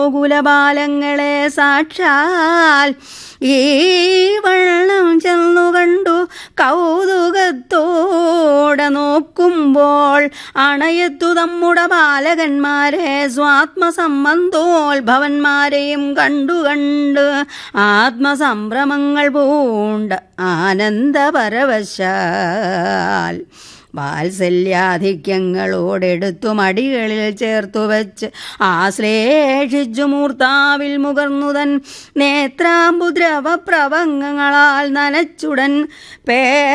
ഗോകുലബാലങ്ങളെ സാക്ഷാൽ ഈ വണ്ണം ചെന്നു കണ്ടു കൗതുകത്തോടെ നോക്കുമ്പോൾ അണയത്തു നമ്മുടെ ബാലകന്മാരെ സ്വാത്മസംബന്ധോത്ഭവന്മാരെയും കണ്ടു കണ്ട് ആത്മസംഭ്രമങ്ങൾ പൂണ്ട് ആനന്ദപരവശാൽ വാത്സല്യാധിക്യങ്ങളോടെടുത്തു മടികളിൽ ചേർത്തു വച്ച് ആശ്ലേഷിച്ചു മൂർത്താവിൽ മുകർന്നുതൻ നേത്രാംബുദ്രവ പ്രഭംഗങ്ങളാൽ നനച്ചുടൻ പേ